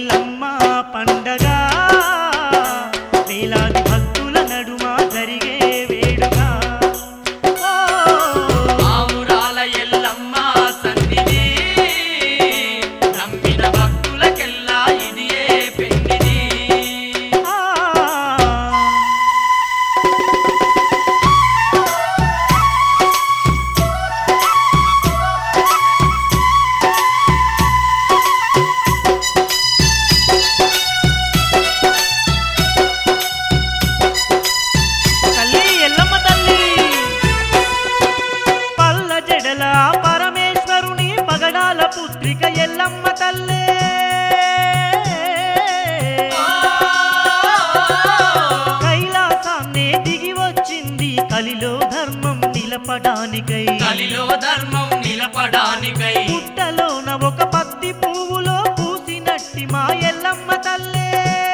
ఎల్లమ్మ పండగ వేలాది భక్తుల నడుమ జరిగే వేడుక ఓ, ఆవురాల ఎల్లమ్మ సన్నిధి నమ్మిన భక్తులకెల్లా ఇది ఏ పెన్నిది ఆ. తల్లి ఎల్లమ్మ తల్లి పల్ల జడల పరమేశ్వరుని పగడాల పుత్రిక ఎల్లమ్మ తల్లే కైలాసాన్నే దిగి వచ్చింది కలిలో ధర్మం నిలపడానికై కలిలో ధర్మం నిలపడానికై పుట్టలోన ఒక పత్తి పువ్వులో పూసినట్టి మా ఎల్లమ్మ తల్లే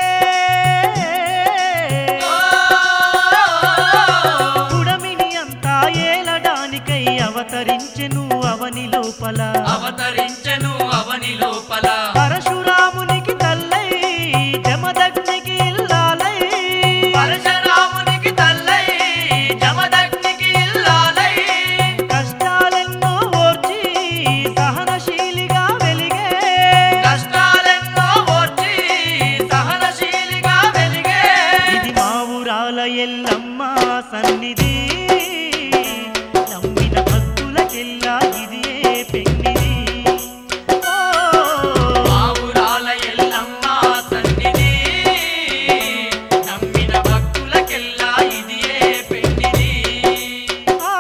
పుడమిని అంతా ఏలడానికై అవతరించెను అవని లోపల అవతరించెను అవని లోపల పరశురామునికి తల్లై జమదగ్నికి ఇల్లాలై పరశురామునికి తల్లై జమదగ్నికి ఇల్లాలై కష్టాలెన్నో ఓర్చి సహనశీలిగా వెలిగే కష్టాలెన్నో ఓర్చి సహనశీలిగా వెలిగే ఇది మా ఊరాల ఎల్లమ్మ సన్నిధి నమ్మిన భక్తులకెల్లా ఇది ఏ పెన్నిది ఓ, ఆవురాల ఎల్లమ్మ సన్నిధి నమ్మిన భక్తులకెల్లా ఇది ఏ పెన్నిది ఆ.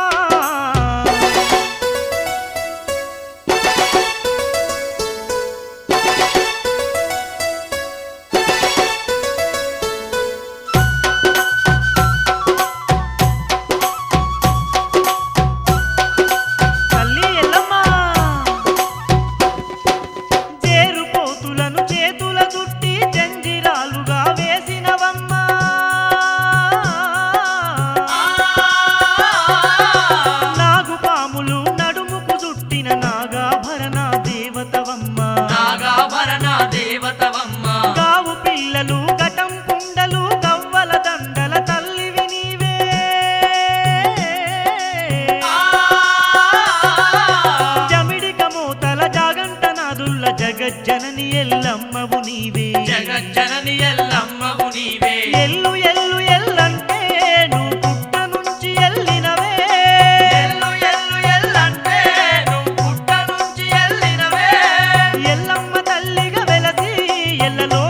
తల్లి ఎల్లమ్మ చేరుపోతులను చేతుల చుట్టి జంజిరాలుగా వేసినవమ్మ నాగుపాములు నడుముకు చుట్టిన నాగాభరణ దేవతవమ్మ నాగాభరణ దేవతవమ్మ గావు పిల్లలు ఘటం కుండలు గవ్వల దండల తల్లివి నీవే జమిడిక మూతల జాగంట నాదుల్ల జగజ్జనని ఎల్లమ్మవు నీవే జగజ్జనని ఎల్లమ్మవు నీవే ఎల్లు ఎల్లు ఎల్లంటే నువ్వు పుట్ట నుంచి ఎల్లినవే ఎల్లు ఎల్లు ఎల్లంటే నువ్వు పుట్ట నుంచి ఎల్లినవే ఎల్లమ్మ తల్లిగా వెలసి ఎల్లలో